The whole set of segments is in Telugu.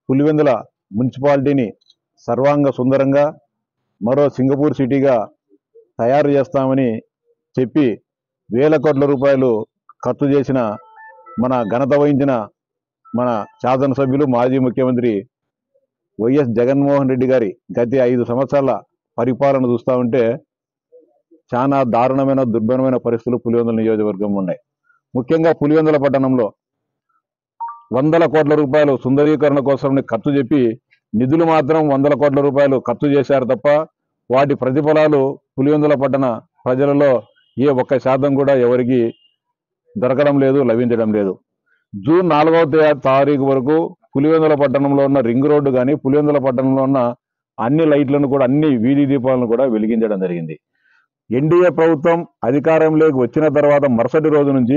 పులివెందుల మున్సిపాలిటీని సర్వాంగ సుందరంగా మరో సింగపూర్ సిటీగా తయారు చేస్తామని చెప్పి వేల కోట్ల రూపాయలు ఖర్చు చేసిన మన ఘనత వహించిన మన శాసనసభ్యులు మాజీ ముఖ్యమంత్రి వైఎస్ జగన్మోహన్ రెడ్డి గారి గత ఐదు సంవత్సరాల పరిపాలన చూస్తూ ఉంటే చాలా దారుణమైన దుర్భరమైన పరిస్థితులు పులివెందుల నియోజకవర్గం ఉన్నాయి ముఖ్యంగా పులివెందుల పట్టణంలో వందల కోట్ల రూపాయలు సుందరీకరణ కోసం ఖర్చు చెప్పి నిధులు మాత్రం వందల కోట్ల రూపాయలు ఖర్చు చేశారు తప్ప వాటి ప్రతిఫలాలు పులివెందుల పట్టణ ప్రజలలో ఏ ఒక్క శాతం కూడా ఎవరికి దొరకడం లేదు లభించడం లేదు జూన్ నాలుగవ తే- తారీఖు వరకు పులివెందుల పట్టణంలో ఉన్న రింగ్ రోడ్డు కానీ పులివెందుల పట్టణంలో ఉన్న అన్ని లైట్లను కూడా అన్ని వీధి దీపాలను కూడా వెలిగించడం జరిగింది ఎన్డీఏ ప్రభుత్వం అధికారంలోకి వచ్చిన తర్వాత మరుసటి రోజు నుంచి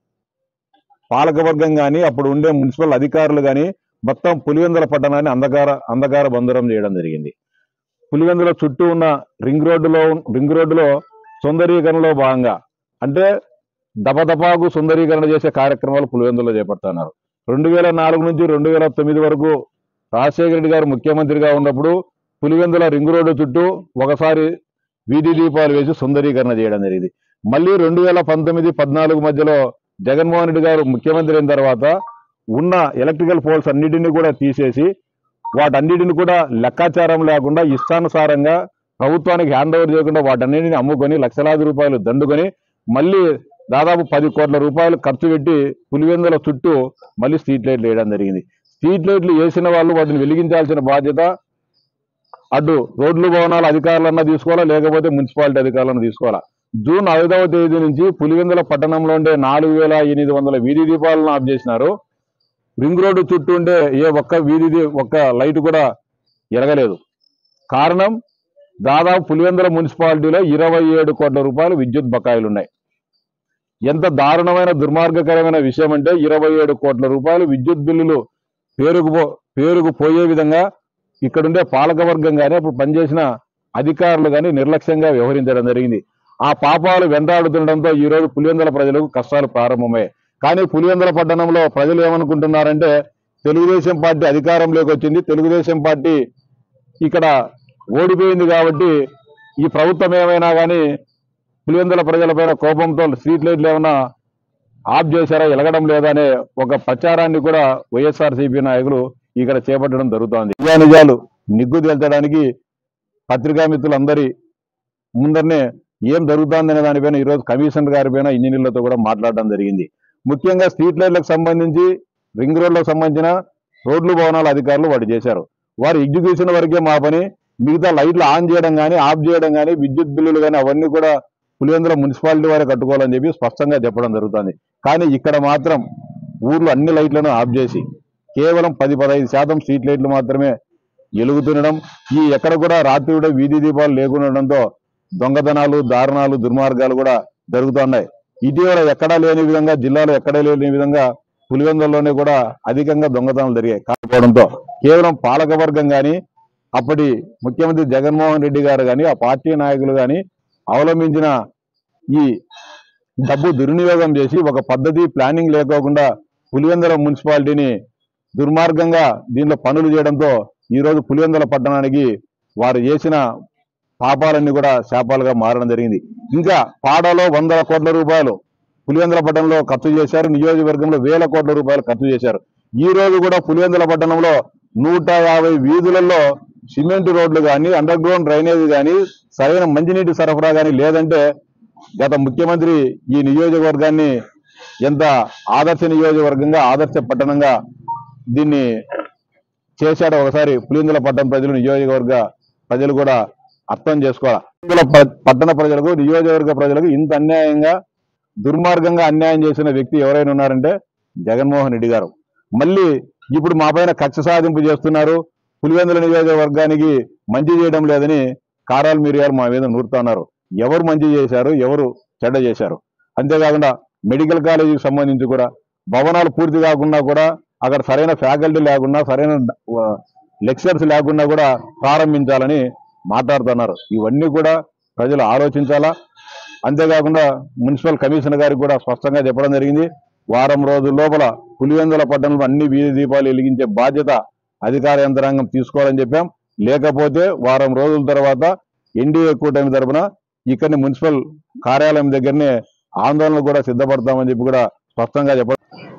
పాలకవర్గం కానీ అప్పుడు ఉండే మున్సిపల్ అధికారులు కానీ మొత్తం పులివెందుల పట్టణాన్ని అంధకార అంధకార బంధురం చేయడం జరిగింది పులివెందుల చుట్టూ ఉన్న రింగ్ రోడ్డులో రింగ్ రోడ్డులో సుందరీకరణలో భాగంగా అంటే దపదపాకు సుందరీకరణ చేసే కార్యక్రమాలు పులివెందులో చేపడుతున్నారు రెండు వేల నాలుగు నుంచి రెండు వేల తొమ్మిది వరకు రాజశేఖర రెడ్డి గారు ముఖ్యమంత్రిగా ఉన్నప్పుడు పులివెందుల రింగ్ రోడ్డు చుట్టూ ఒకసారి వీధి దీపాలు వేసి సుందరీకరణ చేయడం జరిగింది మళ్ళీ రెండు వేల పంతొమ్మిది పద్నాలుగు మధ్యలో జగన్మోహన్ రెడ్డి గారు ముఖ్యమంత్రి అయిన తర్వాత ఉన్న ఎలక్ట్రికల్ పోల్స్ అన్నిటిని కూడా తీసేసి వాటన్నిటిని కూడా లెక్కాచారం లేకుండా ఇష్టానుసారంగా ప్రభుత్వానికి హ్యాండ్ ఓవర్ చేయకుండా వాటన్నిటిని అమ్ముకొని లక్షలాది రూపాయలు దండుకొని మళ్ళీ దాదాపు పది కోట్ల రూపాయలు ఖర్చు పెట్టి పులివెందుల చుట్టూ మళ్ళీ స్ట్రీట్ లైట్లు వేయడం జరిగింది స్ట్రీట్ లైట్లు వేసిన వాళ్ళు వాటిని వెలిగించాల్సిన బాధ్యత అటు రోడ్లు భవనాల అధికారులన్నా తీసుకోవాలా లేకపోతే మున్సిపాలిటీ అధికారులను తీసుకోవాలా జూన్ ఐదవ తేదీ నుంచి పులివెందుల పట్టణంలో ఉండే నాలుగు వేల ఎనిమిది వందల వీధి దీపాలను ఆఫ్ చేసినారు రింగ్ రోడ్డు చుట్టూ ఉండే ఏ ఒక్క వీధి దీ- ఒక్క లైట్ కూడా ఎరగలేదు కారణం దాదాపు పులివెందుల మున్సిపాలిటీలో ఇరవై ఏడు కోట్ల రూపాయలు విద్యుత్ బకాయిలు ఉన్నాయి ఎంత దారుణమైన దుర్మార్గకరమైన విషయం అంటే ఇరవై ఏడు కోట్ల రూపాయలు విద్యుత్ బిల్లులు పేరుకు పేరుకు పోయే విధంగా ఇక్కడుండే పాలకవర్గం కానీ అప్పుడు పనిచేసిన అధికారులు కానీ నిర్లక్ష్యంగా వ్యవహరించడం జరిగింది ఆ పాపాలు వెంటాడుతుండడంతో ఈ రోజు పులివెందుల ప్రజలకు కష్టాలు ప్రారంభమయ్యాయి కానీ పులివెందుల పట్టణంలో ప్రజలు ఏమనుకుంటున్నారంటే తెలుగుదేశం పార్టీ అధికారంలోకి వచ్చింది తెలుగుదేశం పార్టీ ఇక్కడ ఓడిపోయింది కాబట్టి ఈ ప్రభుత్వం ఏమైనా కానీ పులివెందుల ప్రజలపైన కోపంతో స్ట్రీట్ లైట్లు ఏమైనా ఆఫ్ చేశారా ఎలగడం లేదా అనే ఒక ప్రచారాన్ని కూడా వైఎస్ఆర్సీపీ నాయకులు ఇక్కడ చేపట్టడం జరుగుతోంది నిజా నిజాలు నిగ్గు తేల్చడానికి పత్రికా మిత్రులందరి ముందరనే ఏం జరుగుతుందనే దానిపైన ఈరోజు కమిషనర్ గారి పైన ఇంజనీర్లతో కూడా మాట్లాడడం జరిగింది ముఖ్యంగా స్ట్రీట్ లైట్లకు సంబంధించి రింగ్ రోడ్లకు సంబంధించిన రోడ్లు భవనాల అధికారులు వాడు చేశారు వారి ఎగ్జిక్యూషన్ వరకే మా పని మిగతా లైట్లు ఆన్ చేయడం కానీ ఆఫ్ చేయడం కానీ విద్యుత్ బిల్లులు కానీ అవన్నీ కూడా పులివెందుల మున్సిపాలిటీ వారే కట్టుకోవాలని చెప్పి స్పష్టంగా చెప్పడం జరుగుతుంది కానీ ఇక్కడ మాత్రం ఊర్లో అన్ని లైట్లను ఆఫ్ చేసి కేవలం పది పదహైదు శాతం స్ట్రీట్ లైట్లు మాత్రమే వెలుగుతుండడం ఈ ఎక్కడ కూడా రాత్రి కూడా వీధి దీపాలు లేకుండడంతో దొంగతనాలు దారుణాలు దుర్మార్గాలు కూడా జరుగుతున్నాయి ఇటీవల ఎక్కడా లేని విధంగా జిల్లాలో ఎక్కడా లేని విధంగా పులివెందుల్లోనే కూడా అధికంగా దొంగతనాలు జరిగాయి కాకపోవడంతో కేవలం పాలకవర్గం కానీ అప్పటి ముఖ్యమంత్రి జగన్మోహన్ రెడ్డి గారు కానీ ఆ పార్టీ నాయకులు కానీ అవలంబించిన ఈ డబ్బు దుర్వినియోగం చేసి ఒక పద్ధతి ప్లానింగ్ లేకోకుండా పులివెందుల మున్సిపాలిటీని దుర్మార్గంగా దీనిలో పనులు చేయడంతో ఈరోజు పులివెందుల పట్టణానికి వారు చేసిన పాపాలన్నీ కూడా శాపాలుగా మారడం జరిగింది ఇంకా పాడలో వందల కోట్ల రూపాయలు పులివెందుల పట్టణంలో ఖర్చు చేశారు నియోజకవర్గంలో వేల కోట్ల రూపాయలు ఖర్చు చేశారు ఈ రోజు కూడా పులివెందుల పట్టణంలో నూట యాభై వీధులలో సిమెంట్ రోడ్లు కానీ అండర్ గ్రౌండ్ డ్రైనేజ్ కానీ సరైన మంచినీటి సరఫరా కానీ లేదంటే గత ముఖ్యమంత్రి ఈ నియోజకవర్గాన్ని ఎంత ఆదర్శ నియోజకవర్గంగా ఆదర్శ పట్టణంగా దీన్ని చేశాడో ఒకసారి పులివెందుల పట్టణ ప్రజలు నియోజకవర్గ ప్రజలు కూడా అర్థం చేసుకోవాలి పులివెందుల ప- పట్టణ ప్రజలకు నియోజకవర్గ ప్రజలకు ఇంత అన్యాయంగా దుర్మార్గంగా అన్యాయం చేసిన వ్యక్తి ఎవరైనా ఉన్నారంటే జగన్మోహన్ రెడ్డి గారు మళ్ళీ ఇప్పుడు మా పైన కక్ష సాధింపు చేస్తున్నారు పులివెందుల నియోజకవర్గానికి మంచి చేయడం లేదని కారాలు మిరియాలు మా మీద నూరుతున్నారు ఎవరు మంచి చేశారు ఎవరు చెడ్డ చేశారు అంతేకాకుండా మెడికల్ కాలేజీకి సంబంధించి కూడా భవనాలు పూర్తి కాకుండా కూడా అక్కడ సరైన ఫ్యాకల్టీ లేకుండా సరైన లెక్చర్స్ లేకుండా కూడా ప్రారంభించాలని మాట్లాడుతున్నారు ఇవన్నీ కూడా ప్రజలు ఆలోచించాలా అంతేకాకుండా మున్సిపల్ కమిషనర్ గారికి కూడా స్పష్టంగా చెప్పడం జరిగింది వారం రోజుల లోపల పులివెందుల పట్టణంలో అన్ని వీధి దీపాలు వెలిగించే బాధ్యత అధికార యంత్రాంగం తీసుకోవాలని చెప్పాం లేకపోతే వారం రోజుల తర్వాత ఎన్డీఏ కూటమి తరపున ఇక్కడిని మున్సిపల్ కార్యాలయం దగ్గరనే ఆందోళన కూడా సిద్ధపడతామని చెప్పి కూడా స్పష్టంగా చెప్ప